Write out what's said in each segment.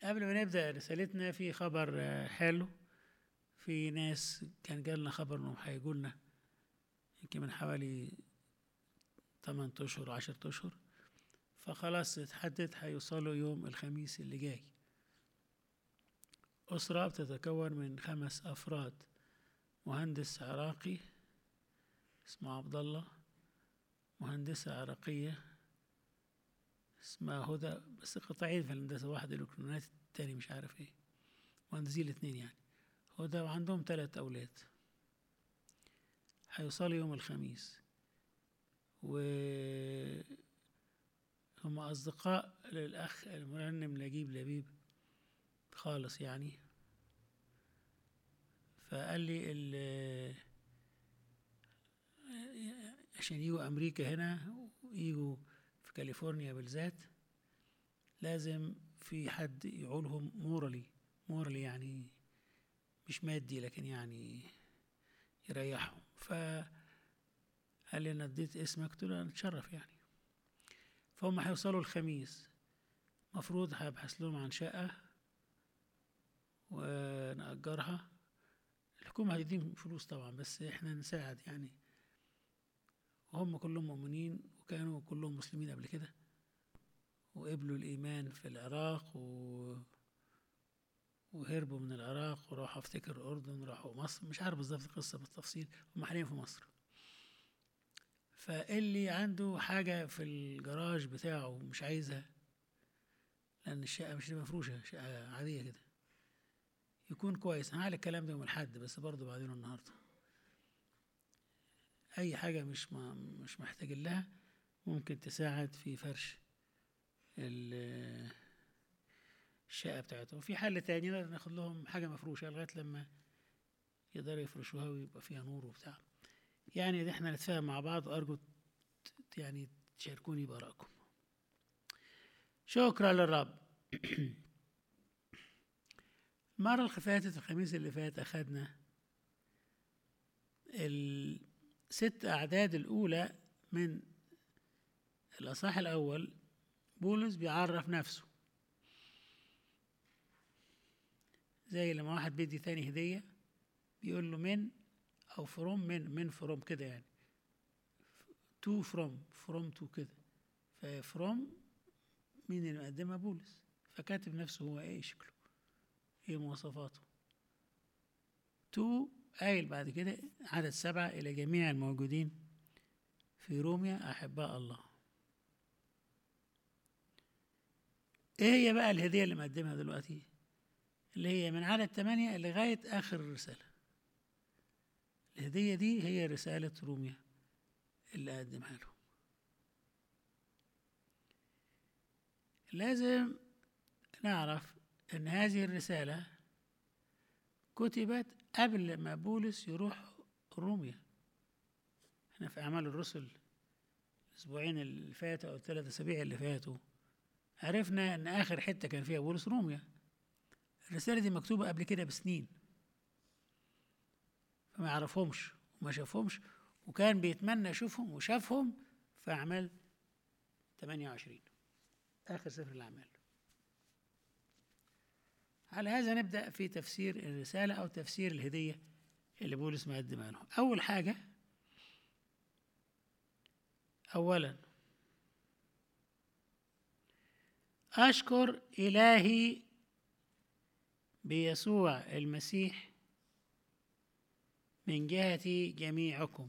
قبل ما نبدأ رسالتنا في خبر آه، حلو في ناس كان جالنا خبر انهم هيجوا لنا يمكن من حوالي 8 اشهر 10 اشهر فخلاص اتحدد هيوصلوا يوم الخميس اللي جاي أسرة بتتكون من خمس أفراد مهندس عراقي اسمه عبد الله مهندسة عراقية اسمها هدى بس قطاعين في الهندسة واحد إلكترونيات التاني مش عارف ايه مهندسين الاتنين يعني هدى وعندهم تلات أولاد هيوصلوا يوم الخميس و هم أصدقاء للأخ المرنم نجيب لبيب خالص يعني فقال لي ال- عشان يجوا أمريكا هنا ويجوا في كاليفورنيا بالذات لازم في حد يعولهم مورالي مورالي يعني مش مادي لكن يعني يريحهم ف قال لي انا اديت اسمك قلت له انا اتشرف يعني فهم هيوصلوا الخميس مفروض هبحث لهم عن شقة ونأجرها الحكومة هتديهم فلوس طبعا بس احنا نساعد يعني وهم كلهم مؤمنين وكانوا كلهم مسلمين قبل كده وقبلوا الإيمان في العراق و... وهربوا من العراق وراحوا افتكر الأردن راحوا مصر مش عارف بالظبط القصة بالتفصيل هم حاليا في مصر فاللي عنده حاجة في الجراج بتاعه مش عايزها لأن الشقة مش هتبقى مفروشة شقة عادية كده يكون كويس أنا هعمل الكلام ده يوم الأحد بس برضه بعدين النهاردة أي حاجة مش ما مش محتاج لها ممكن تساعد في فرش ال- الشقة بتاعتهم في حل تاني نقدر ناخد لهم حاجة مفروشة لغاية لما يقدروا يفرشوها ويبقى فيها نور وبتاع يعني ده احنا نتفاهم مع بعض وأرجو ت- يعني تشاركوني بآرائكم شكرا للرب المرة اللي فاتت الخميس اللي فات أخدنا الست أعداد الأولى من الأصحاح الأول بولس بيعرف نفسه زي لما واحد بيدي تاني هدية بيقول له من أو فروم من من فروم كده يعني تو فروم فروم تو كده ففروم مين اللي مقدمها بولس فكاتب نفسه هو ايه شكله ايه مواصفاته تو قايل بعد كده عدد سبعة إلى جميع الموجودين في روميا أحباء الله ايه هي بقى الهدية اللي مقدمها دلوقتي اللي هي من عدد ثمانية لغاية آخر الرسالة الهدية دي هي رسالة روميا اللي قدمها لهم لازم نعرف ان هذه الرسالة كتبت قبل ما بولس يروح روميا احنا في اعمال الرسل الاسبوعين اللي فاتوا او الثلاث اسابيع اللي فاتوا عرفنا ان اخر حته كان فيها بولس روميا الرساله دي مكتوبه قبل كده بسنين فما يعرفهمش وما شافهمش وكان بيتمنى يشوفهم وشافهم في اعمال 28 اخر سفر الاعمال على هذا نبدا في تفسير الرساله او تفسير الهديه اللي بولس مقدمها لهم اول حاجه اولا اشكر الهي بيسوع المسيح من جهة جميعكم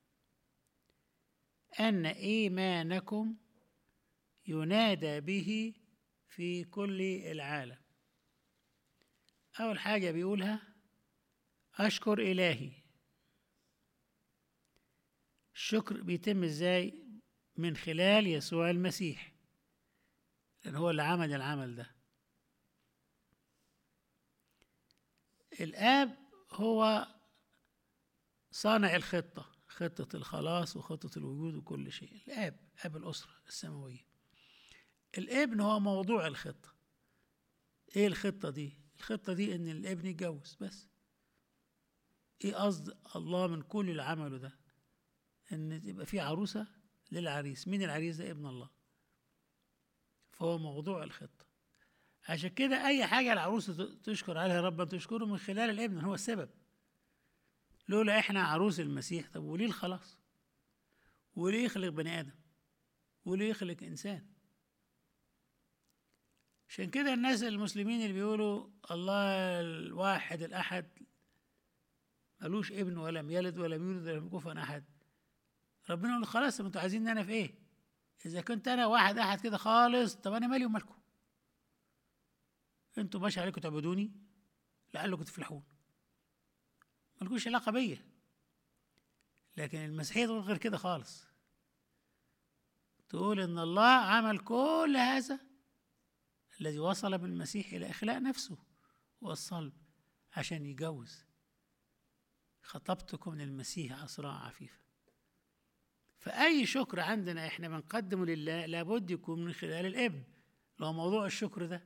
أن إيمانكم ينادى به في كل العالم أول حاجة بيقولها أشكر إلهي الشكر بيتم إزاي من خلال يسوع المسيح لأن هو اللي عمل العمل ده الآب هو صانع الخطة خطة الخلاص وخطة الوجود وكل شيء الآب أب الأسرة السماوية الابن هو موضوع الخطة إيه الخطة دي؟ الخطة دي إن الابن يتجوز بس إيه قصد الله من كل اللي عمله ده؟ إن تبقى في عروسة للعريس مين العريس ده؟ ابن الله فهو موضوع الخطة عشان كده اي حاجه العروسه ت- تشكر عليها ربنا تشكره من خلال الابن هو السبب لولا احنا عروس المسيح طب وليه الخلاص وليه يخلق بني ادم وليه يخلق انسان عشان كده الناس المسلمين اللي بيقولوا الله الواحد الاحد ملوش ابن ولم يلد ولم يولد ولم يكن كفوا احد ربنا يقول خلاص طب انتوا عايزين انا في ايه اذا كنت انا واحد احد كده خالص طب انا مالي ومالكم انتوا ماشي عليكم تعبدوني لعلكم تفلحون ملكوش علاقه بيا لكن المسيحيه تقول غير كده خالص تقول ان الله عمل كل هذا الذي وصل بالمسيح الى اخلاء نفسه والصلب عشان يجوز خطبتكم للمسيح اسراء عفيفه فاي شكر عندنا احنا بنقدمه لله لابد يكون من خلال الابن لو موضوع الشكر ده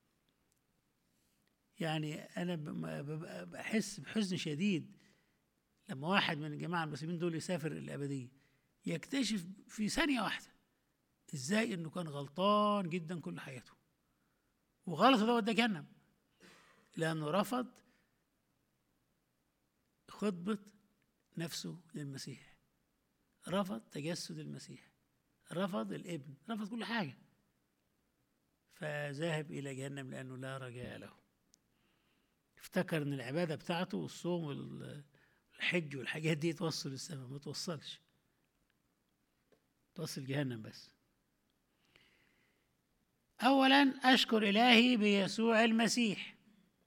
يعني انا ب- ببقى بحس بحزن شديد لما واحد من الجماعه المسلمين دول يسافر الابديه يكتشف في ثانيه واحده ازاي انه كان غلطان جدا كل حياته وغلطه ده وداه جهنم لانه رفض خطبه نفسه للمسيح رفض تجسد المسيح رفض الابن رفض كل حاجه فذهب الى جهنم لانه لا رجاء له افتكر ان العباده بتاعته والصوم والحج والحاجات دي توصل السماء ما توصلش توصل جهنم بس اولا اشكر الهي بيسوع المسيح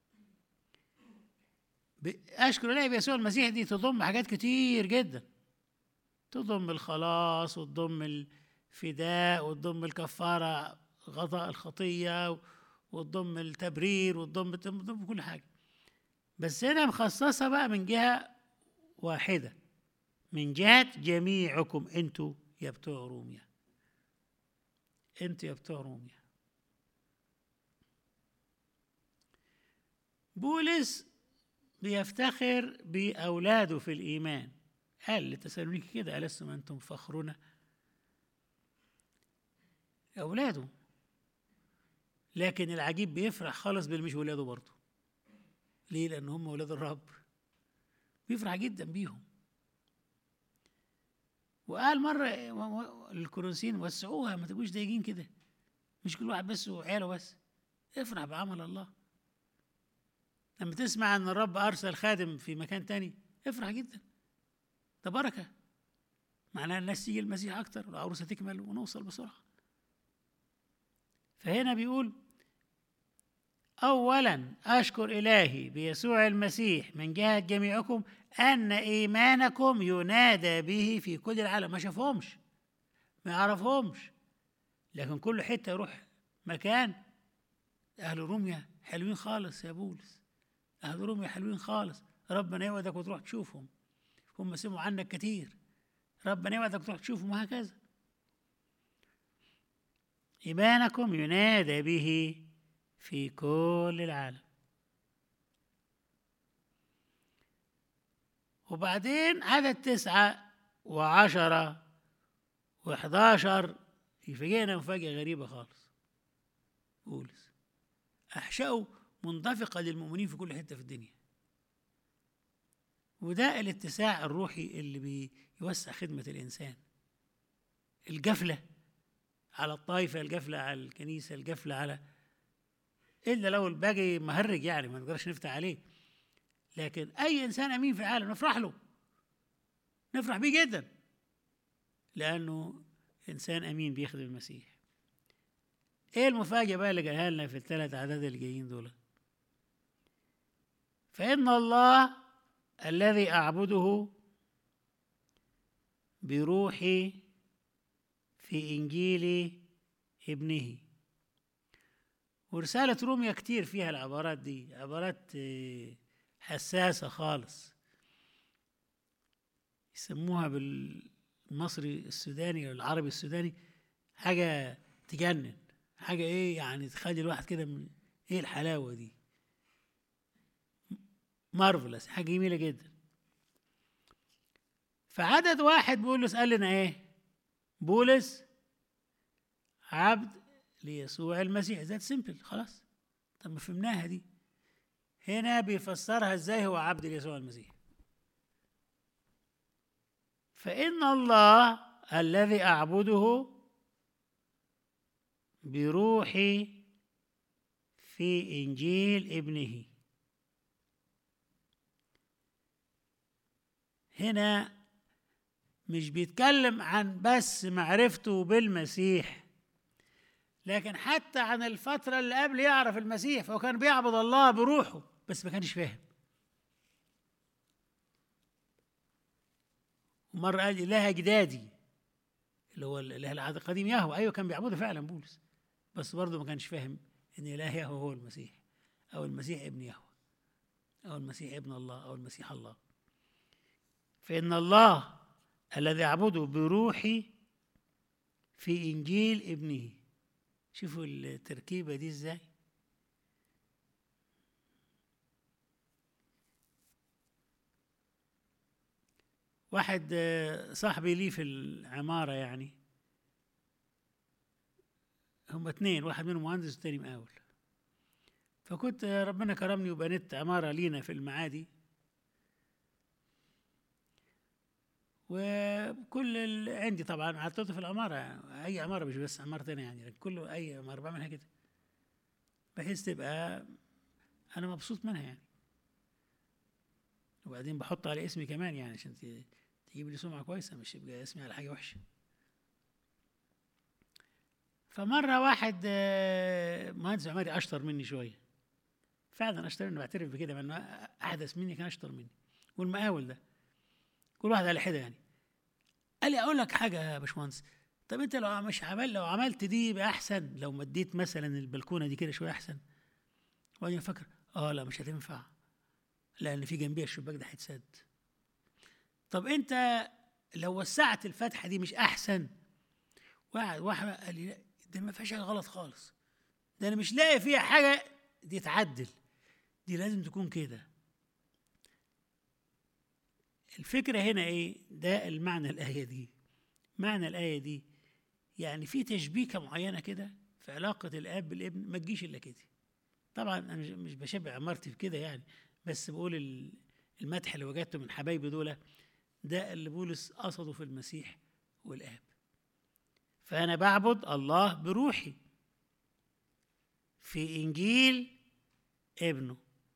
ب- اشكر الهي بيسوع المسيح دي تضم حاجات كتير جدا تضم الخلاص وتضم الفداء وتضم الكفاره غطاء الخطيه وتضم التبرير وتضم تضم كل حاجه بس هنا مخصصه بقى من جهه واحده من جهه جميعكم انتوا يا بتوع روميا انتوا يا بتوع روميا بولس بيفتخر باولاده في الايمان قال لتسالونيكي كده ألستم أنتم فخرنا أولاده لكن العجيب بيفرح خالص باللي مش ولاده برضه ليه؟ لأن هم ولاد الرب بيفرح جدا بيهم وقال مرة و- و- للكورنثيين وسعوها ما تبقوش ضايقين كده مش كل واحد بس وعياله بس افرح بعمل الله لما تسمع ان الرب ارسل خادم في مكان تاني افرح جدا ده بركه معناها الناس تيجي المسيح اكتر والعروسه تكمل ونوصل بسرعه فهنا بيقول اولا اشكر الهي بيسوع المسيح من جهه جميعكم ان ايمانكم ينادى به في كل العالم ما شافهمش ما يعرفهمش لكن كل حته يروح مكان اهل روميا حلوين خالص يا بولس اهل روميا حلوين خالص ربنا يوعدك وتروح تشوفهم هم سمعوا عنك كتير ربنا يوعدك تروح تشوفهم وهكذا إيمانكم ينادى به في كل العالم وبعدين عدد تسعة وعشرة وحداشر يفاجئنا مفاجأة غريبة خالص بولس أحشائه منطفقة للمؤمنين في كل حتة في الدنيا وده الاتساع الروحي اللي بيوسع خدمة الإنسان الجفلة على الطائفة الجفلة على الكنيسة الجفلة على إلا لو الباقي مهرج يعني ما نقدرش نفتح عليه لكن أي إنسان أمين في العالم نفرح له نفرح بيه جدا لأنه إنسان أمين بيخدم المسيح إيه المفاجأة بقى اللي قالها لنا في الثلاث أعداد اللي جايين دول فإن الله الذي أعبده بروحي في إنجيل ابنه ورسالة روميا كتير فيها العبارات دي عبارات آه، حساسة خالص يسموها بالمصري السوداني أو العربي السوداني حاجة تجنن حاجة إيه يعني تخلي الواحد كده من إيه الحلاوة دي مارفلس حاجة جميلة جدا فعدد واحد بولس قال لنا ايه بولس عبد ليسوع المسيح ذات سيمبل خلاص طب ما فهمناها دي هنا بيفسرها ازاي هو عبد يسوع المسيح فإن الله الذي أعبده بروحي في إنجيل ابنه هنا مش بيتكلم عن بس معرفته بالمسيح لكن حتى عن الفترة اللي قبل يعرف المسيح فهو كان بيعبد الله بروحه بس ما كانش فاهم ومرة قال إله أجدادي اللي هو الإله العهد القديم يهوه أيوه كان بيعبده فعلا بولس بس برضه ما كانش فاهم إن إله يهوه هو المسيح أو المسيح ابن يهوه أو المسيح ابن الله أو المسيح الله فإن الله الذي أعبده بروحي في إنجيل ابنه شوفوا التركيبة دي إزاي واحد آه، صاحبي لي في العمارة يعني هم اتنين واحد منهم مهندس والتاني مقاول فكنت آه، ربنا كرمني وبنيت عمارة لينا في المعادي وكل ال... عندي طبعا حطيته في العمارة أي عمارة مش بس عمارة تانية يعني كل أي عمارة بعملها كده بحيث تبقى أنا مبسوط منها يعني وبعدين بحط على اسمي كمان يعني عشان ت- تجيب لي سمعة كويسة مش يبقى اسمي على حاجة وحشة فمرة واحد آه، مهندس معماري أشطر مني شوية فعلا أشطر مني بعترف بكده مع إنه أحدث مني كان أشطر مني والمقاول ده كل واحد على حدة يعني قال لي أقول لك حاجة يا باشمهندس طب أنت لو مش عمل لو عملت دي يبقى أحسن لو مديت مثلا البلكونة دي كده شوية أحسن وبعدين أفكر أه لا مش هتنفع لان في جنبيها الشباك ده هيتسد طب انت لو وسعت الفتحه دي مش احسن واحد واحد قال لي لا ده ما فيهاش حاجه غلط خالص ده انا مش لاقي فيها حاجه دي تعدل دي لازم تكون كده الفكره هنا ايه ده المعنى الايه دي معنى الايه دي يعني في تشبيكه معينه كده في علاقه الاب بالابن ما تجيش الا كده طبعا انا مش- مش بشبع عمارتي في كده يعني بس بقول ال- المدح اللي وجدته من حبايبي دول ده اللي بولس قصده في المسيح والآب فأنا بعبد الله بروحي في إنجيل ابنه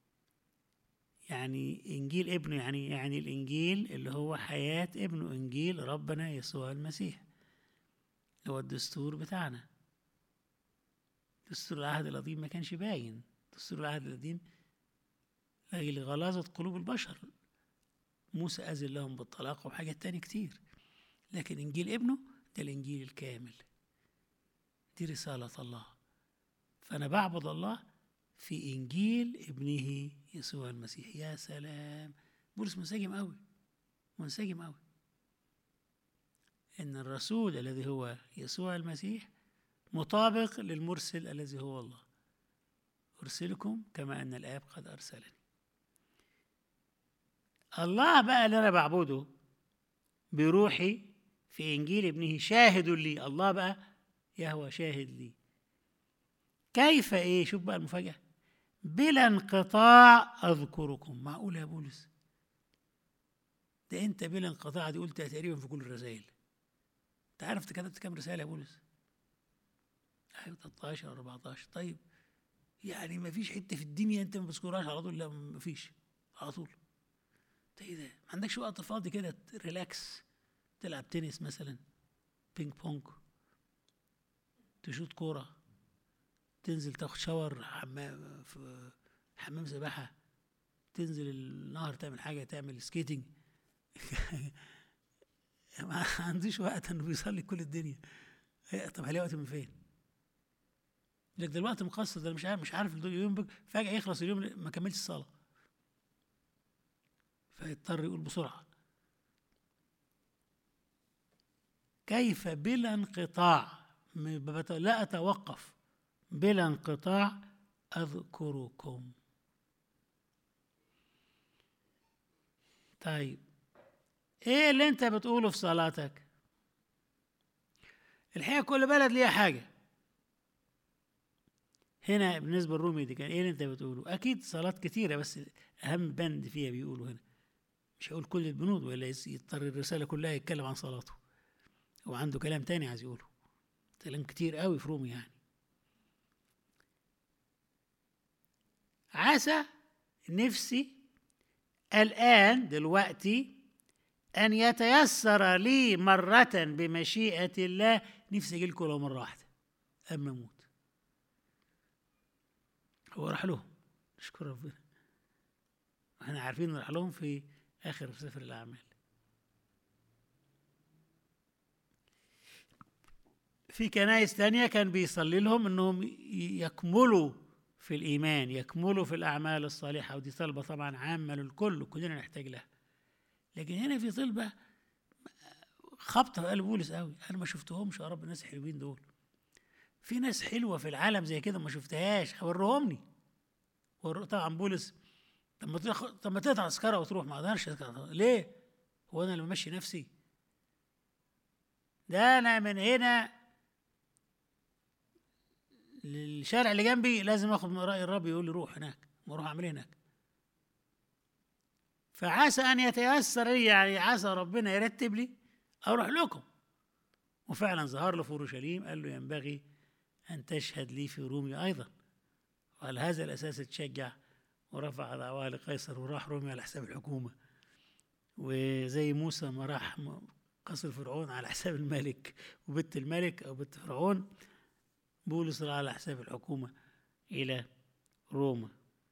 يعني إنجيل ابنه يعني يعني الإنجيل اللي هو حياة ابنه إنجيل ربنا يسوع المسيح اللي هو الدستور بتاعنا دستور العهد القديم ما كانش باين دستور العهد القديم لأجل غلاظة قلوب البشر موسى أذن لهم بالطلاق وحاجات تاني كتير لكن إنجيل ابنه ده الإنجيل الكامل دي رسالة الله فأنا بعبد الله في إنجيل ابنه يسوع المسيح يا سلام بولس منسجم قوي منسجم قوي إن الرسول الذي هو يسوع المسيح مطابق للمرسل الذي هو الله أرسلكم كما أن الآب قد أرسلني الله بقى اللي أنا بعبده بروحي في إنجيل ابنه شاهد لي الله بقى يهوى شاهد لي كيف إيه شوف بقى المفاجأة بلا انقطاع أذكركم معقول يا بولس ده أنت بلا انقطاع دي قلتها تقريبا في كل الرسائل أنت عارف أنت كتبت كام رسالة يا بولس؟ أيوة 13 أو 14 طيب يعني ما فيش حتة في الدنيا أنت ما بتذكرهاش على طول لا ما فيش على طول ده ايه ده ما عندكش وقت فاضي كده ريلاكس تلعب تنس مثلا بينج بونج تشوط كورة تنزل تاخد شاور حمام في حمام سباحة تنزل النهر تعمل حاجة تعمل سكيتنج ما عنديش وقت انه بيصلي كل الدنيا إيه، طب هلاقي وقت من فين؟ لك ده الوقت مقصر ده أنا مش عارف مش عارف اليوم بك- فجأة يخلص اليوم ما كملش الصلاة فيضطر يقول بسرعة كيف بلا انقطاع م- ببت- لا أتوقف بلا انقطاع أذكركم طيب ايه اللي انت بتقوله في صلاتك الحقيقة كل بلد ليها حاجة هنا بالنسبة للرومي دي كان ايه اللي انت بتقوله اكيد صلاه كتيرة بس اهم بند فيها بيقولوا هنا مش هقول كل البنود ولا يس- يضطر الرسالة كلها يتكلم عن صلاته هو عنده كلام تاني عايز يقوله كلام كتير قوي في رومي يعني عسى نفسي الآن دلوقتي أن يتيسر لي مرة بمشيئة الله نفسي أجي لكم لو مرة واحدة أما أموت هو راح لهم نشكر ربنا احنا عارفين إنه راح لهم في آخر سفر الأعمال في كنائس تانية كان بيصلي لهم انهم ي- يكملوا في الايمان يكملوا في الاعمال الصالحه ودي طلبه طبعا عامه للكل وكلنا نحتاج لها لكن هنا في طلبه خبطه في قلب بولس قوي انا ما شفتهمش يا رب الناس الحلوين دول في ناس حلوه في العالم زي كده ما شفتهاش وريهمني ور- طبعا بولس طب ما تاخ- طب ما تقطع تذكره وتروح ما اقدرش أتقطع. ليه؟ هو انا اللي بمشي نفسي ده انا من هنا للشارع اللي جنبي لازم اخد من راي الرب يقول لي روح هناك واروح اعمل إيه هناك فعسى ان يتيسر لي يعني عسى ربنا يرتب لي اروح لكم وفعلا ظهر له في اورشليم قال له ينبغي ان تشهد لي في رومي ايضا وعلى هذا الاساس تشجع ورفع دعواه لقيصر وراح رومي على حساب الحكومه وزي موسى ما راح م- قصر فرعون على حساب الملك وبنت الملك او بنت فرعون بولس راح على حساب الحكومه الى روما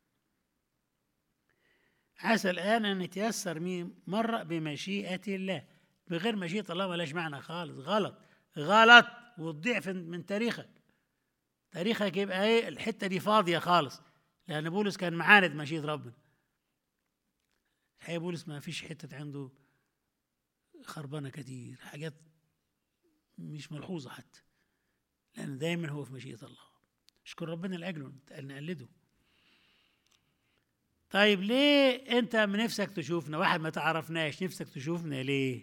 عسى الان ان يتيسر مي- مره بمشيئه الله بغير مشيئه الله ملاش معنى خالص غلط غلط وتضيع في- من تاريخك تاريخك يبقى ايه الحته دي فاضيه خالص لان بولس كان معاند مشيئه ربنا الحقيقه بولس ما فيش حته عنده خربانه كتير حاجات مش ملحوظه حتى لان دايما هو في مشيئه الله اشكر ربنا لاجله نقلده طيب ليه انت من نفسك تشوفنا واحد ما تعرفناش نفسك تشوفنا ليه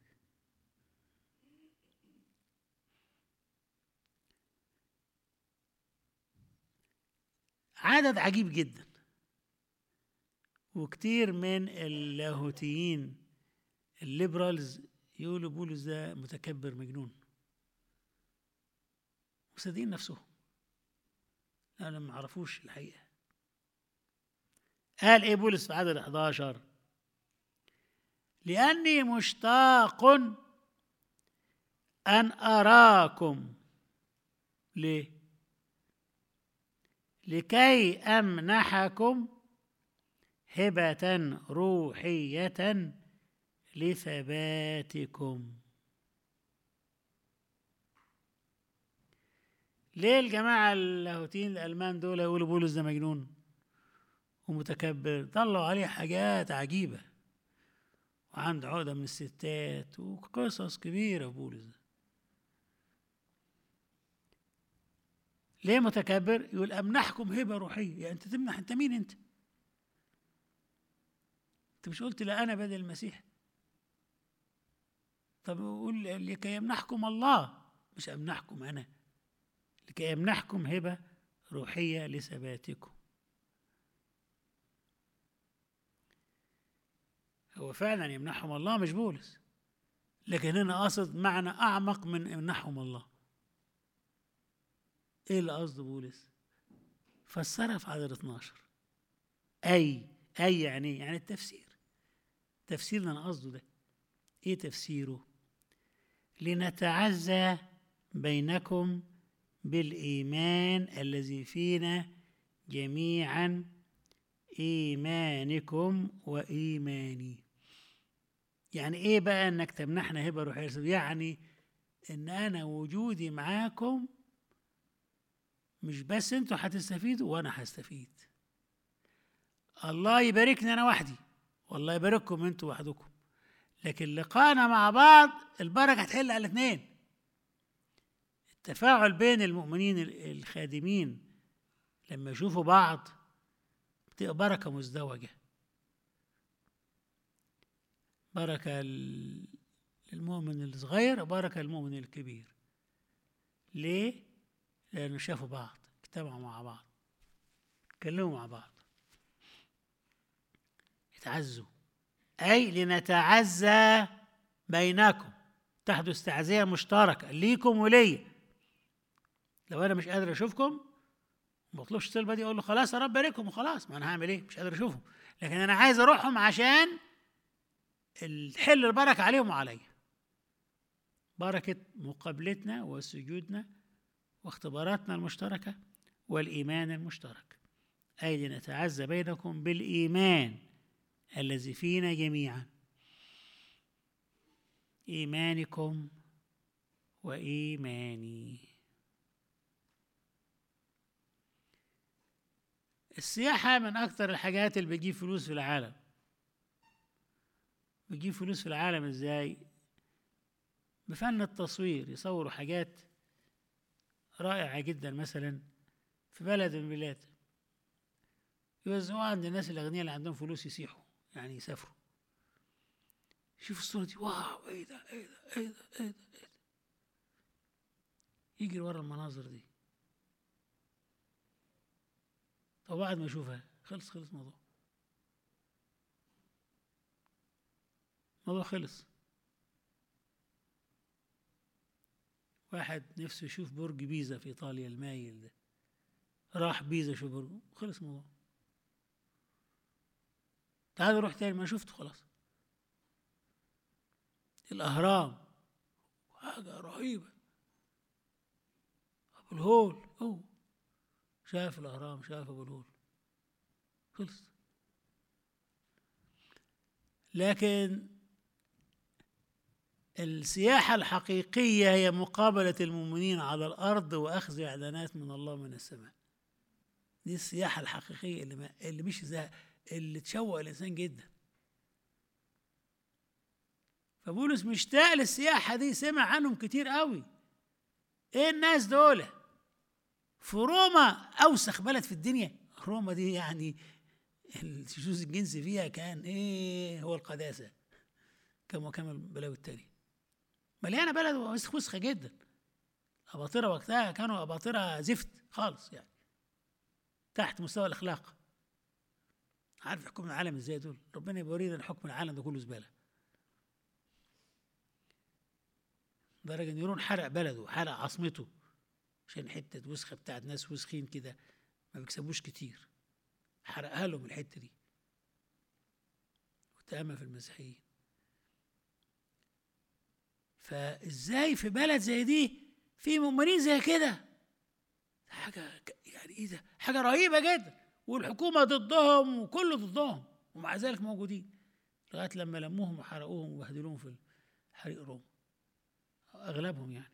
عدد عجيب جدا وكتير من اللاهوتيين الليبرالز يقولوا بولس ده متكبر مجنون مصدقين نفسهم لأنهم ما عرفوش الحقيقة قال إيه بولس في عدد 11 لأني مشتاق أن أراكم ليه؟ لكي أمنحكم هبة روحية لثباتكم ليه الجماعة اللاهوتيين الألمان دول يقولوا بولس ده مجنون ومتكبر طلعوا عليه حاجات عجيبة وعنده عقدة من الستات وقصص كبيرة بولس ده ليه متكبر يقول أمنحكم هبة روحية يعني أنت تمنح أنت مين أنت أنت مش قلت لا أنا بدل المسيح طب قول لكي يمنحكم الله مش أمنحكم أنا لكي يمنحكم هبة روحية لثباتكم هو فعلا يمنحهم الله مش بولس لكن هنا قصد معنى أعمق من يمنحهم الله إيه اللي قصده بولس فسرها في عدد 12 أي أي يعني إيه؟ يعني التفسير تفسير اللي أنا قصده ده إيه تفسيره لنتعزى بينكم بالإيمان الذي فينا جميعا إيمانكم وإيماني يعني إيه بقى إنك تمنحنا هبة روحية يعني إن أنا وجودي معاكم مش بس أنتوا هتستفيدوا وأنا هستفيد الله يباركني أنا وحدي والله يبارككم أنتوا وحدكم لكن لقانا مع بعض البركة هتحل على الاثنين التفاعل بين المؤمنين الخادمين لما يشوفوا بعض بتبقى بركة مزدوجة بركة للمؤمن الصغير وبركة للمؤمن الكبير ليه؟ لأنه شافوا بعض اجتمعوا مع بعض اتكلموا مع بعض يتعزوا أي لنتعزى بينكم تحدث تعزية مشتركة ليكم وليا لو أنا مش قادر أشوفكم ما بطلبش الطلبة دي أقول له خلاص يا رب باركهم وخلاص ما أنا هعمل إيه مش قادر أشوفهم لكن أنا عايز أروحهم عشان الحل البركة عليهم وعليا بركة مقابلتنا وسجودنا واختباراتنا المشتركة والإيمان المشترك أي لنتعزى بينكم بالإيمان الذي فينا جميعا إيمانكم وإيماني السياحة من أكثر الحاجات اللي بتجيب فلوس في العالم بتجيب فلوس في العالم إزاي؟ بفن التصوير يصوروا حاجات رائعة جدا مثلا في بلد من البلاد يوزعوها عند الناس الأغنياء اللي عندهم فلوس يسيحوا يعني يسافروا شوف الصورة دي واو ايه ده ايه ده ايه ده ايه ده, إيه ده. يجري ورا المناظر دي طب بعد ما يشوفها خلص خلص الموضوع الموضوع خلص واحد نفسه يشوف برج بيزا في ايطاليا المايل ده راح بيزا شوف برج خلص الموضوع تعال روح تاني ما شفته خلاص الأهرام حاجة رهيبة أبو الهول أوه شاف الأهرام شاف أبو الهول خلص لكن السياحة الحقيقية هي مقابلة المؤمنين على الأرض وأخذ إعلانات من الله من السماء دي السياحة الحقيقية اللي, ما اللي مش زي اللي تشوق الإنسان جدا فبولس مشتاق للسياحة دي سمع عنهم كتير قوي ايه الناس دول في روما اوسخ بلد في الدنيا روما دي يعني الشذوذ الجنسي فيها كان ايه هو القداسة كما كان البلاوي التانية مليانة بلد وسخة جدا أباطرة وقتها كانوا أباطرة زفت خالص يعني تحت مستوى الأخلاق عارف يحكم العالم ازاي دول ربنا يبقى يريد ان حكم العالم ده كله زباله لدرجه ان يرون حرق بلده حرق عاصمته عشان حته وسخه بتاعت ناس وسخين كده ما بيكسبوش كتير حرقها لهم الحته دي وتأمل في المسيحيين فازاي في بلد زي دي في مؤمنين زي كده حاجه يعني ايه ده حاجه رهيبه جدا والحكومة ضدهم وكله ضدهم ومع ذلك موجودين لغاية لما لموهم وحرقوهم وبهدلوهم في حريق روما أغلبهم يعني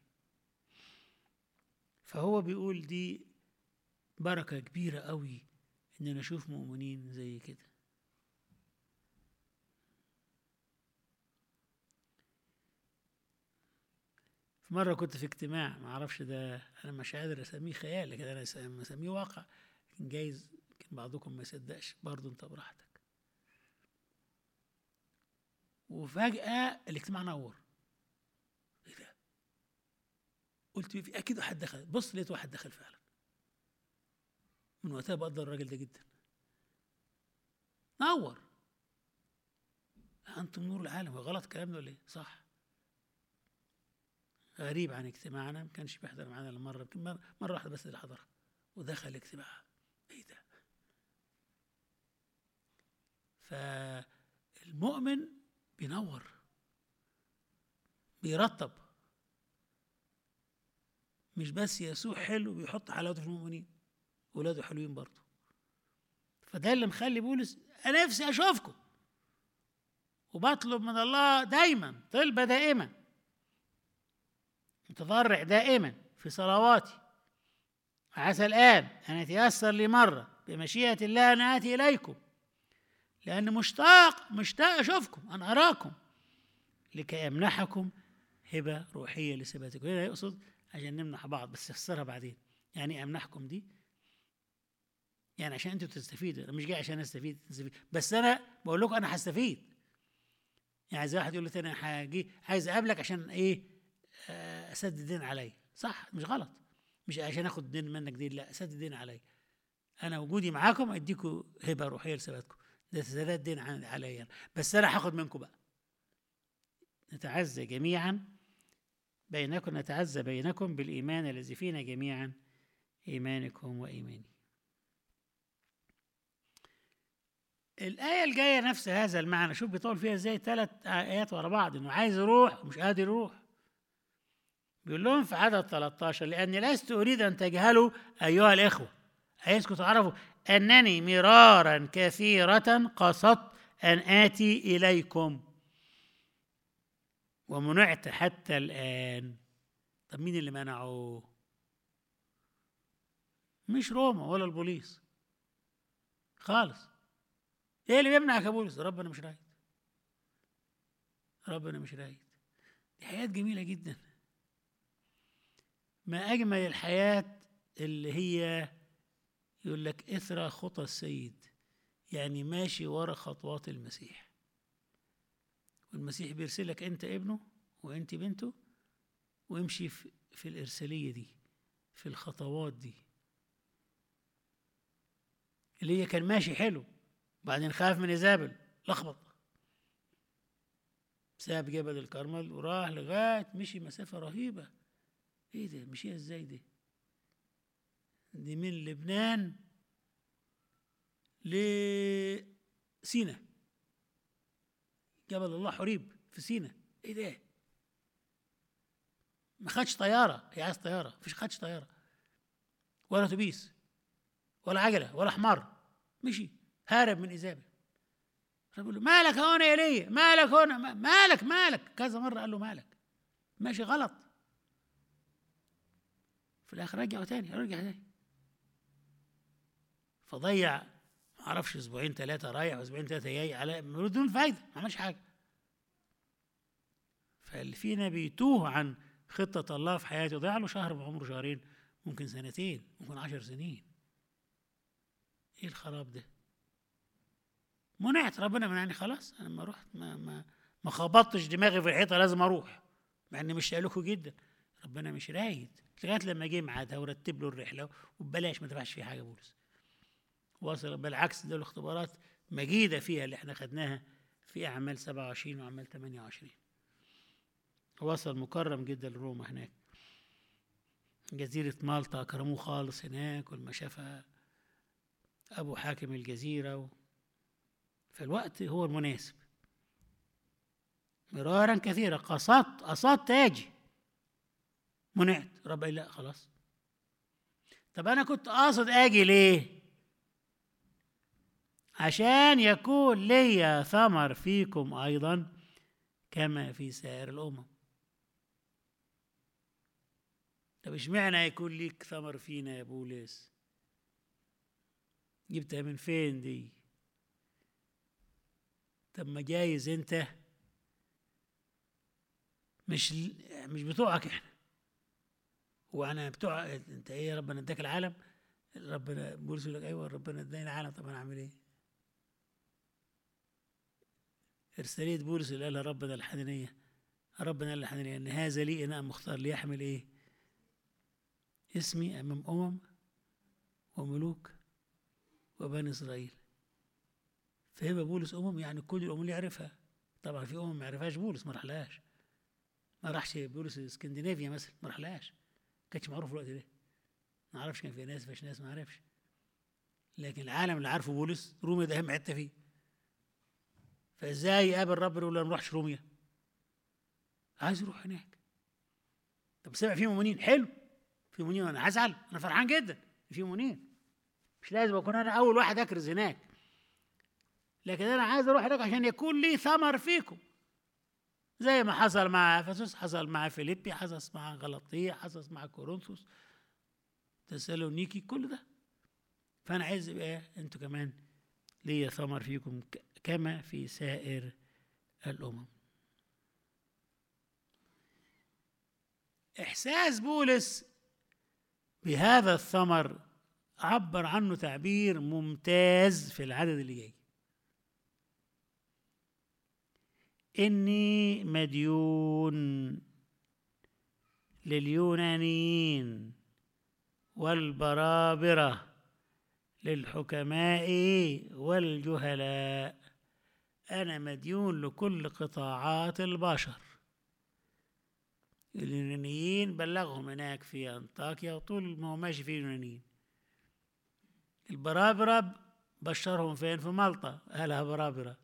فهو بيقول دي بركة كبيرة قوي إن أنا أشوف مؤمنين زي كده في مرة كنت في اجتماع ما أعرفش ده أنا مش قادر أسميه خيال لكن أنا أسميه واقع جايز يمكن بعضكم ما يصدقش برضه انت براحتك وفجأة الاجتماع نور ايه ده قلت في اكيد واحد دخل بص لقيت واحد دخل فعلا من وقتها بقدر الراجل ده جدا نور انتم نور العالم غلط الكلام ده ولا ايه صح غريب عن اجتماعنا ما كانش بيحضر معانا الا مره يمكن مره واحده بس اللي حضرها ودخل الاجتماع ايه ده فالمؤمن بينور بيرطب مش بس يسوع حلو بيحط حلاوته في المؤمنين ولاده حلوين برضه فده اللي مخلي بولس انا نفسي اشوفكم وبطلب من الله دايما طلبه دائما متضرع دائما في صلواتي عسى الآن أن يتيسر لي مرة بمشيئة الله أن آتي إليكم لأن مشتاق مشتاق أشوفكم أن أراكم لكي أمنحكم هبة روحية لثباتكم هنا يقصد عشان نمنح بعض بس يفسرها بعدين يعني أمنحكم دي يعني عشان أنتوا تستفيدوا أنا مش جاي عشان أستفيد تستفيد بس أنا بقول لكم أنا هستفيد يعني عايز واحد يقول لي تاني هاجي عايز أقابلك عشان إيه أسدد دين عليا صح مش غلط مش عشان اخد دين منك دين لا سد الدين عليا انا وجودي معاكم اديكم هبه روحيه لسباتكم ده سداد دين عن- عليا بس انا هاخد منكم بقى نتعزى جميعا بينكم نتعزى بينكم بالايمان الذي فينا جميعا ايمانكم وايماني الآية الجاية نفس هذا المعنى شوف بيطول فيها ازاي ثلاث آيات ورا بعض انه عايز يروح ومش قادر يروح بيقول لهم في عدد 13 لأني لست أريد أن تجهلوا أيها الإخوة عايزكم تعرفوا أنني مرارا كثيرة قصدت أن آتي إليكم ومنعت حتى الآن طب مين اللي منعه؟ مش روما ولا البوليس خالص ايه اللي بيمنعك يا بولس ربنا مش رايد ربنا مش رايد دي حياة جميلة جدا ما أجمل الحياة اللي هي يقول لك إثرى خطى السيد يعني ماشي ورا خطوات المسيح والمسيح بيرسلك أنت ابنه وأنت بنته وامشي في, في الإرسالية دي في الخطوات دي اللي هي كان ماشي حلو بعدين خاف من إيزابل لخبط ساب جبل الكرمل وراح لغاية مشي مسافة رهيبة ايه ده مشيها ازاي دي دي من لبنان لسينا جبل الله حريب في سينا ايه ده ما خدش طيارة هي عايز طيارة مفيش خدش طيارة ولا اتوبيس ولا عجلة ولا حمار مشي هارب من إيزابل فبيقول له مالك هون يا ايليا مالك هون ما- مالك مالك كذا مرة قال له مالك ماشي غلط في الآخر رجعوا تاني رجع تاني فضيع ما اعرفش اسبوعين ثلاثة رايح واسبوعين ثلاثة جاي على بدون فايدة ما عملش حاجة فاللي فينا بيتوه عن خطة الله في حياته ضيع له شهر بعمره شهرين ممكن سنتين ممكن عشر سنين ايه الخراب ده منعت ربنا من يعني خلاص انا لما رحت ما ما ما خبطتش دماغي في الحيطه لازم اروح مع اني مش لكم جدا ربنا مش رايد لغايه لما جه ميعادها ورتب له الرحله وببلاش ما دفعش فيها حاجه بولس وصل بالعكس ده الاختبارات مجيده فيها اللي احنا خدناها في اعمال 27 واعمال 28 وصل مكرم جدا لروما هناك جزيرة مالطا أكرموه خالص هناك ولما شافها أبو حاكم الجزيرة و... فالوقت هو المناسب مرارا كثيرا قصدت قصدت اجي منعت رب قال لا خلاص طب انا كنت قاصد اجي ليه عشان يكون لي ثمر فيكم ايضا كما في سائر الامم طب اشمعنى يكون ليك ثمر فينا يا بولس جبتها من فين دي طب ما جايز انت مش مش بتوعك احنا وانا بتوع انت ايه يا ربنا اداك العالم ربنا بولس يقول لك ايوه ربنا اداني العالم طب انا اعمل ايه؟ ارساليه بولس اللي قالها ربنا الحنانيه ربنا قال الحنانيه ان هذا لي اناء مختار ليحمل ايه؟ اسمي امام امم وملوك وبني اسرائيل فهمها بولس امم يعني كل الامم اللي يعرفها طبعا في امم ما يعرفهاش بولس ما راحلهاش ما راحش بولس اسكندنافيا مثلا ما راحلهاش ما كانتش معروف في الوقت ده ما اعرفش كان في ناس فيش ناس ما اعرفش لكن العالم اللي عارفه بولس روميا ده اهم حته فيه فازاي يقابل رب يقول له ما نروحش روميا عايز يروح هناك طب سمع في مؤمنين حلو في مؤمنين انا هزعل انا فرحان جدا في مؤمنين مش لازم اكون انا اول واحد اكرز هناك لكن انا عايز اروح هناك عشان يكون لي ثمر فيكم زي ما حصل مع افسس حصل مع فيليبي حصل مع غلطيه حصل مع كورنثوس تسالونيكي كل ده فانا عايز يبقى انتوا كمان ليا ثمر فيكم ك- كما في سائر الامم احساس بولس بهذا الثمر عبر عنه تعبير ممتاز في العدد اللي جاي إني مديون لليونانيين والبرابرة للحكماء والجهلاء أنا مديون لكل قطاعات البشر اليونانيين بلغهم هناك في أنطاكيا وطول ما هو ماشي في اليونانيين البرابرة بشرهم فين في مالطا أهلها برابرة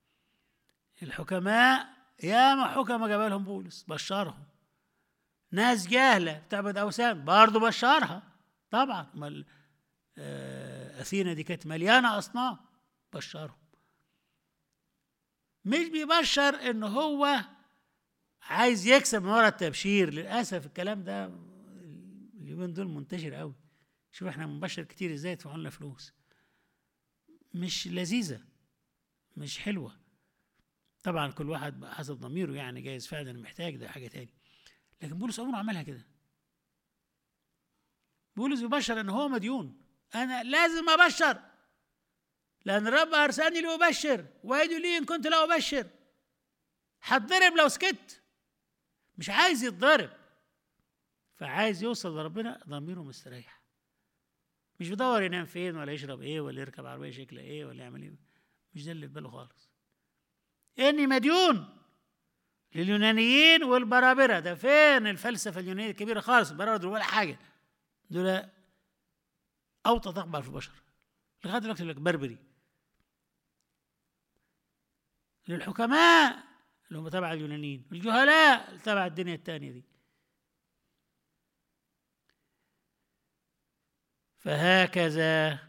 الحكماء ياما حكماء جابلهم بولس بشرهم ناس جاهلة بتعبد أوثان برضه بشرها طبعا مال آه، أثينا دي كانت مليانة أصنام بشرهم مش بيبشر إن هو عايز يكسب من ورا التبشير للأسف الكلام ده اليومين دول منتشر قوي شوف احنا بنبشر كتير ازاي يدفعوا لنا فلوس مش لذيذة مش حلوة طبعا كل واحد حسب ضميره يعني جايز فعلا محتاج ده حاجة تاني لكن بولس عمره عملها كده بولس يبشر ان هو مديون انا لازم ابشر لان الرب ارسلني لابشر ويد لي ان كنت لا ابشر هتضرب لو سكت مش عايز يتضرب فعايز يوصل لربنا ضميره مستريح مش بيدور ينام فين ولا يشرب ايه ولا يركب عربيه شكلها ايه ولا يعمل ايه مش ده اللي في باله خالص اني مديون لليونانيين والبرابره ده فين الفلسفه اليونانيه الكبيره خالص البرابره دول ولا حاجه دول اوطى طبع في البشر لغايه دلوقتي يقول لك بربري للحكماء اللي هم تبع اليونانيين الجهلاء اللي تبع الدنيا الثانيه دي فهكذا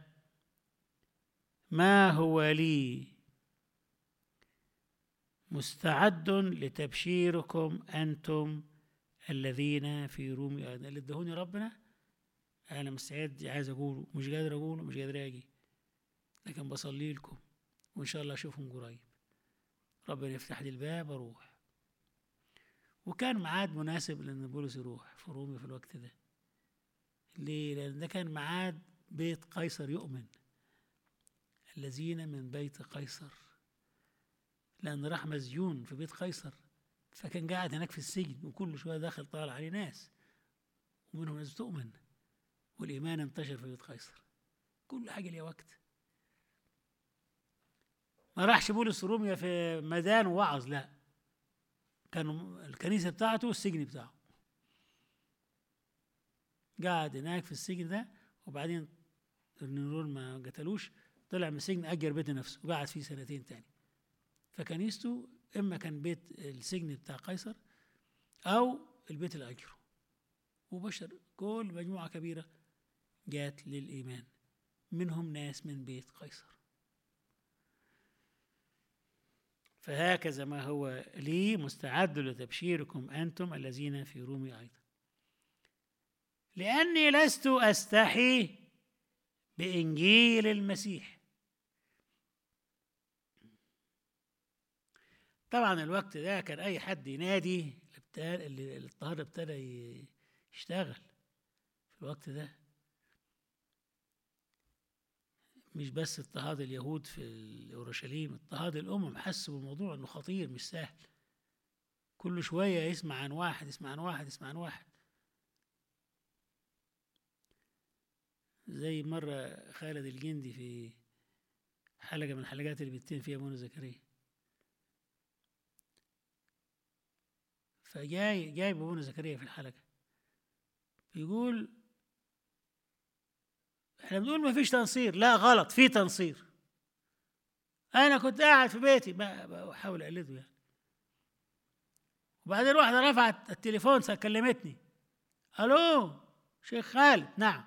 ما هو لي مستعد لتبشيركم انتم الذين في روم اللي ادهوني ربنا انا مستعد عايز اقوله مش قادر اقوله مش قادر اجي لكن بصلي لكم وان شاء الله اشوفكم قريب ربنا يفتح لي الباب اروح وكان ميعاد مناسب لان بولس يروح في رومي في الوقت ده ليه لان ده كان ميعاد بيت قيصر يؤمن الذين من بيت قيصر لان راح مسجون في بيت قيصر فكان قاعد هناك في السجن وكل شويه داخل طالع عليه ناس ومنهم ناس تؤمن والايمان انتشر في بيت قيصر كل حاجه ليها وقت ما راحش بولس روميا في ميدان ووعظ لا كانوا الكنيسة بتاعته السجن بتاعه قاعد هناك في السجن ده وبعدين النيرون ما قتلوش طلع من السجن أجر بيت نفسه وقعد فيه سنتين تاني فكنيسته إما كان بيت السجن بتاع قيصر أو البيت اللي أجره وبشر كل مجموعة كبيرة جات للإيمان منهم ناس من بيت قيصر فهكذا ما هو لي مستعد لتبشيركم أنتم الذين في رومي أيضا لأني لست أستحي بإنجيل المسيح طبعا الوقت ده كان أي حد ينادي اللي الاضطهاد ابتدى يشتغل في الوقت ده مش بس اضطهاد اليهود في اورشليم اضطهاد الامم حسوا بالموضوع انه خطير مش سهل كل شويه يسمع عن واحد يسمع عن واحد يسمع عن واحد زي مرة خالد الجندي في حلقة من الحلقات اللي بيتم فيها منى زكريا فجاي جايب منى زكريا في الحلقة بيقول احنا بنقول ما فيش تنصير لا غلط في تنصير انا كنت قاعد في بيتي بحاول اقلده يعني وبعدين واحدة رفعت التليفون كلمتني الو شيخ خالد نعم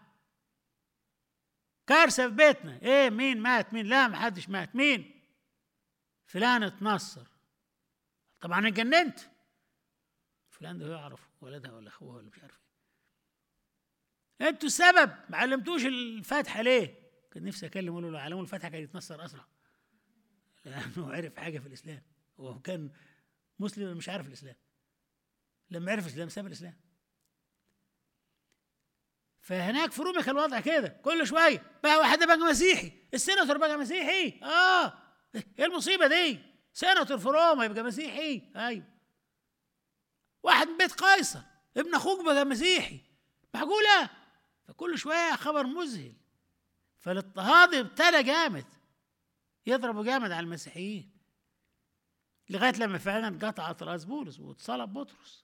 كارثة في بيتنا ايه مين مات مين لا ما حدش مات مين فلان اتنصر طبعا اتجننت فلان ده يعرف ولدها ولا اخوها ولا مش عارف انتوا السبب ما علمتوش الفاتحه ليه؟ كان نفسي اكلم اقول له لو علموا الفاتحه كان يتنصر اسرع لانه عرف حاجه في الاسلام هو كان مسلم مش عارف الاسلام لما عرف الاسلام ساب الاسلام فهناك في روما كان الوضع كده كل شويه بقى واحد بقى مسيحي السيناتور بقى مسيحي اه ايه المصيبه دي سيناتور في روما يبقى مسيحي ايوه واحد من بيت قيصر ابن اخوك بقى مسيحي معقوله فكل شويه خبر مذهل فالاضطهاد ابتدى جامد يضربوا جامد على المسيحيين لغايه لما فعلا قطعت راس بولس واتصلب بطرس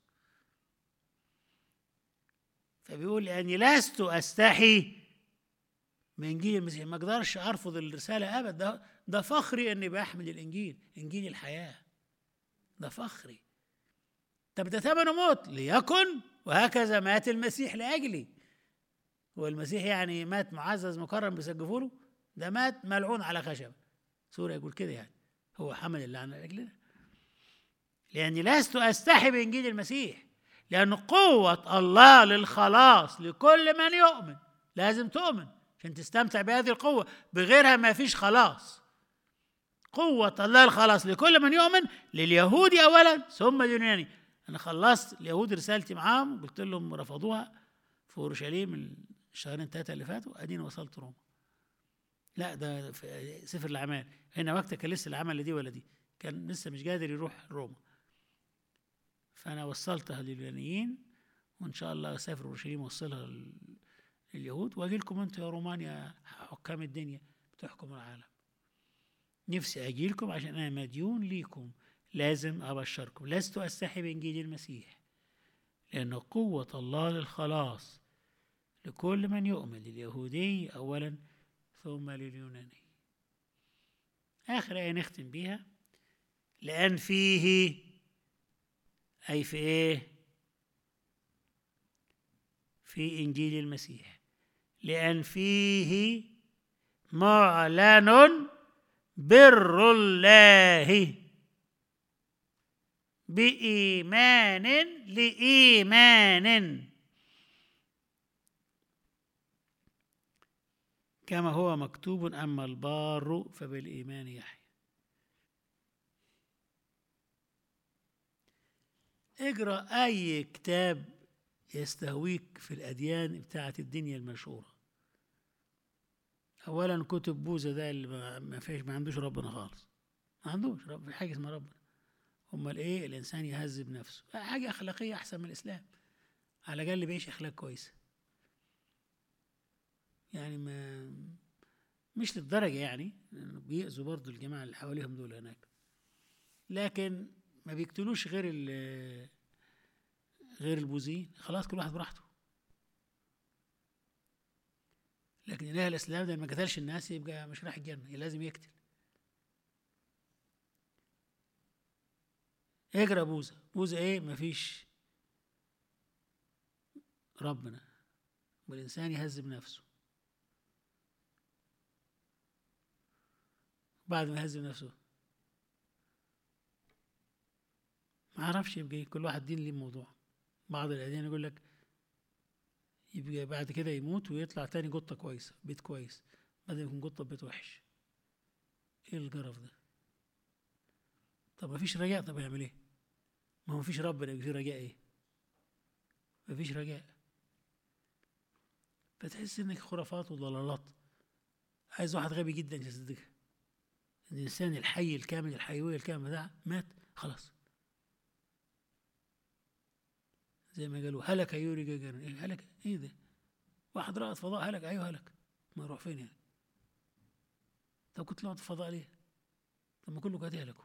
فبيقول اني لست استحي من انجيل المسيح ما اقدرش ارفض الرساله ابدا ده, ده فخري اني بحمل الانجيل انجيل الحياه ده فخري طب ده ثمنه موت ليكن وهكذا مات المسيح لاجلي هو المسيح يعني مات معزز مكرم بيسقفوا له ده مات ملعون على خشبه سورة يقول كده يعني هو حمل اللعنه لاجلنا لاني لست استحي بانجيل المسيح لان قوه الله للخلاص لكل من يؤمن لازم تؤمن عشان تستمتع بهذه القوه بغيرها ما فيش خلاص قوة الله الخلاص لكل من يؤمن لليهود أولا ثم اليوناني أنا خلصت اليهود رسالتي معاهم قلت لهم رفضوها في أورشليم الشهرين ثلاثة اللي فاتوا أديني وصلت روما لا ده في سفر الأعمال هنا وقتها كان لسه العمل دي ولا دي كان لسه مش قادر يروح روما فأنا وصلتها لليونانيين وإن شاء الله أسافر أورشليم وأوصلها لليهود وأجي لكم أنتوا يا رومانيا حكام الدنيا بتحكم العالم نفسي أجي لكم عشان أنا مديون ليكم لازم أبشركم لست أستحي بإنجيل المسيح لأن قوة الله للخلاص لكل من يؤمن لليهودي أولا ثم لليوناني آخر آية نختم بيها لأن فيه أي في إيه؟ في إنجيل المسيح لأن فيه معلن بر الله بإيمان لإيمان كما هو مكتوب أما البار فبالإيمان يحيى اقرأ أي كتاب يستهويك في الأديان بتاعة الدنيا المشهورة أولا كتب بوذا ده اللي ما فيش ما عندوش ربنا خالص ما عندوش رب حاجة اسمها ربنا امال ايه الانسان يهذب نفسه حاجه اخلاقيه احسن من الاسلام على الاقل بيعيش اخلاق كويسه يعني ما مش للدرجه يعني بيأذوا برضو الجماعه اللي حواليهم دول هناك لكن ما بيقتلوش غير غير البوذيين خلاص كل واحد براحته لكن اله الاسلام ده ما قتلش الناس يبقى مش رايح الجنه لازم يقتل اقرا بوذا بوذا ايه مفيش ربنا والانسان يهذب نفسه بعد ما يهذب نفسه ما اعرفش يبقى كل واحد دين ليه موضوع بعض الاديان يقول لك يبقى بعد كده يموت ويطلع تاني قطه كويسه بيت كويس بدل يكون قطه بيت وحش ايه القرف ده طب ما فيش رجاء طب يعمل ايه ما هو فيش ربنا في رجاء ايه ما فيش رجاء فتحس انك خرافات وضلالات عايز واحد غبي جدا يصدقها الانسان الحي الكامل الحيويه الكامل ده مات خلاص زي ما قالوا هلك يوري جاجرين ايه هلك ايه ده واحد رائد فضاء هلك ايوه هلك ما يروح فين يعني طب كنت رائد فضاء ليه طب ما كله قاعد يهلكوا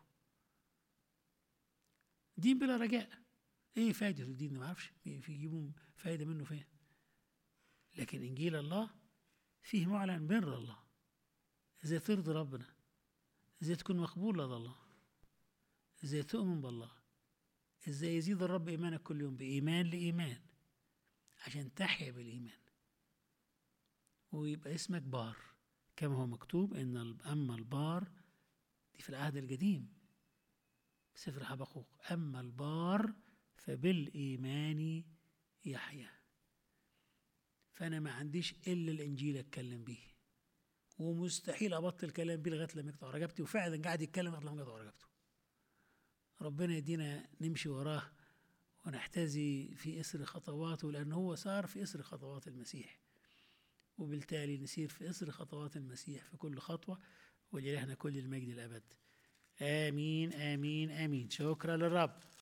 دين بلا رجاء ايه فايدة الدين ما اعرفش في يجيبوا فايدة منه فين لكن انجيل الله فيه معلن بر الله ازاي ترضي ربنا ازاي تكون مقبول لدى الله ازاي تؤمن بالله ازاي يزيد الرب ايمانك كل يوم بايمان لايمان عشان تحيا بالايمان ويبقى اسمك بار كما هو مكتوب ان اما البار دي في العهد القديم سفر حبقوق أما البار فبالإيمان يحيى فأنا ما عنديش إلا الإنجيل أتكلم به ومستحيل أبطل كلام بيه لغاية لما يقطع رقبتي وفعلا قاعد يتكلم لغاية لما يقطع رقبته ربنا يدينا نمشي وراه ونحتذي في إسر خطواته لأنه هو صار في إسر خطوات المسيح وبالتالي نسير في إسر خطوات المسيح في كل خطوة ولإلهنا كل المجد الأبد آمين آمين آمين شكرا للرب